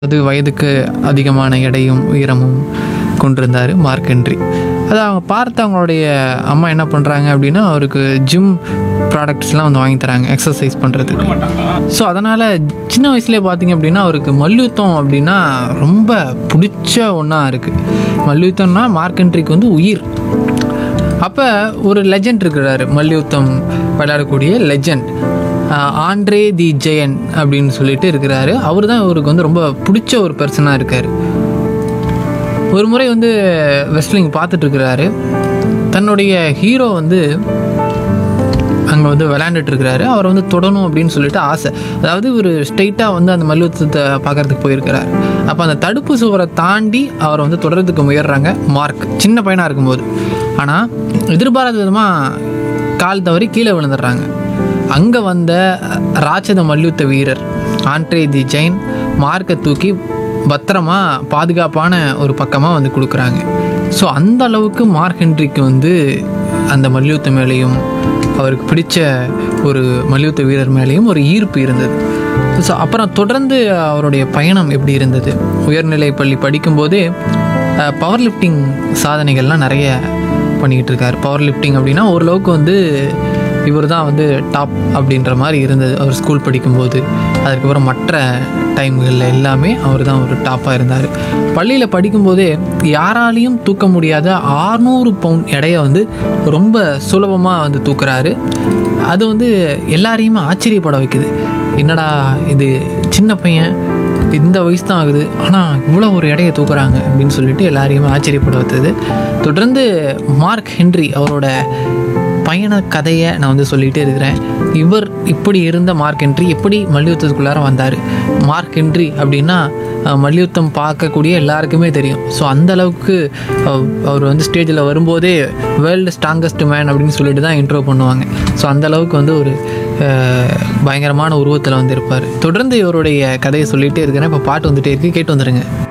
அது வயதுக்கு அதிகமான எடையும் உயரமும் கொண்டிருந்தார் மார்க் ஹென்றி அது அவங்க பார்த்து அவங்களுடைய அம்மா என்ன பண்ணுறாங்க அப்படின்னா அவருக்கு ஜிம் ப்ராடக்ட்ஸ்லாம் வந்து வாங்கி தராங்க எக்ஸசைஸ் பண்ணுறதுக்கு ஸோ அதனால் சின்ன வயசுலேயே பார்த்தீங்க அப்படின்னா அவருக்கு மல்யுத்தம் அப்படின்னா ரொம்ப பிடிச்ச ஒன்றா இருக்குது மல்யுத்தம்னா மார்க் ஹென்ரிக்கு வந்து உயிர் அப்போ ஒரு லெஜண்ட் இருக்கிறாரு மல்யுத்தம் விளையாடக்கூடிய லெஜண்ட் ஆண்ட்ரே தி ஜெயன் அப்படின்னு சொல்லிட்டு இருக்கிறாரு அவர் தான் இவருக்கு வந்து ரொம்ப பிடிச்ச ஒரு பர்சனாக இருக்கார் ஒரு முறை வந்து வெஸ்லிங் பார்த்துட்டு இருக்கிறாரு தன்னுடைய ஹீரோ வந்து அங்கே வந்து விளையாண்டுட்டு இருக்கிறாரு அவர் வந்து தொடணும் அப்படின்னு சொல்லிட்டு ஆசை அதாவது ஒரு ஸ்ட்ரெயிட்டாக வந்து அந்த மல்யுத்தத்தை பார்க்கறதுக்கு போயிருக்கிறார் அப்போ அந்த தடுப்பு சுவரை தாண்டி அவரை வந்து தொடர்றதுக்கு முயல்றாங்க மார்க் சின்ன பையனாக இருக்கும்போது ஆனால் எதிர்பாராத விதமாக கால் தவறி கீழே விழுந்துடுறாங்க அங்கே வந்த ராட்சத மல்யுத்த வீரர் ஆண்ட்ரே தி ஜெயின் மார்க்கை தூக்கி பத்திரமா பாதுகாப்பான ஒரு பக்கமாக வந்து கொடுக்குறாங்க ஸோ அந்த அளவுக்கு மார்க் ஹென்ரிக்கு வந்து அந்த மல்யுத்த மேலேயும் அவருக்கு பிடிச்ச ஒரு மல்யுத்த வீரர் மேலேயும் ஒரு ஈர்ப்பு இருந்தது ஸோ அப்புறம் தொடர்ந்து அவருடைய பயணம் எப்படி இருந்தது உயர்நிலை பள்ளி படிக்கும்போதே பவர் லிஃப்டிங் சாதனைகள்லாம் நிறைய பண்ணிக்கிட்டு இருக்கார் பவர் லிஃப்டிங் அப்படின்னா ஓரளவுக்கு வந்து இவர் தான் வந்து டாப் அப்படின்ற மாதிரி இருந்தது அவர் ஸ்கூல் படிக்கும்போது அதுக்கப்புறம் மற்ற டைம்களில் எல்லாமே அவர் தான் ஒரு டாப்பாக இருந்தார் பள்ளியில் படிக்கும்போதே யாராலையும் தூக்க முடியாத ஆறுநூறு பவுண்ட் எடையை வந்து ரொம்ப சுலபமாக வந்து தூக்குறாரு அது வந்து எல்லாரையுமே ஆச்சரியப்பட வைக்குது என்னடா இது சின்ன பையன் இந்த வயசு தான் ஆகுது ஆனால் இவ்வளோ ஒரு எடையை தூக்குறாங்க அப்படின்னு சொல்லிட்டு எல்லாரையுமே ஆச்சரியப்பட வைத்தது தொடர்ந்து மார்க் ஹென்றி அவரோட பயண கதையை நான் வந்து சொல்லிகிட்டே இருக்கிறேன் இவர் இப்படி இருந்த மார்க் ஹென்றி எப்படி மல்யுத்தத்துக்குள்ளார வந்தார் மார்க் ஹென்றி அப்படின்னா அஹ், மல்யுத்தம் பார்க்கக்கூடிய எல்லாருக்குமே தெரியும் ஸோ அந்த அளவுக்கு அஹ், அவர் வந்து ஸ்டேஜில் வரும்போதே வேர்ல்டு ஸ்ட்ராங்கஸ்ட் மேன் அப்படின்னு சொல்லிட்டு தான் இன்ட்ரோ பண்ணுவாங்க ஸோ அந்த அளவுக்கு வந்து ஒரு அஹ், பயங்கரமான உருவத்தில் வந்து இருப்பார் தொடர்ந்து இவருடைய கதையை சொல்லிகிட்டே இருக்கிறேன் இப்போ பாட்டு வந்துட்டே இருக்கு கேட்டு வந்துடுங்க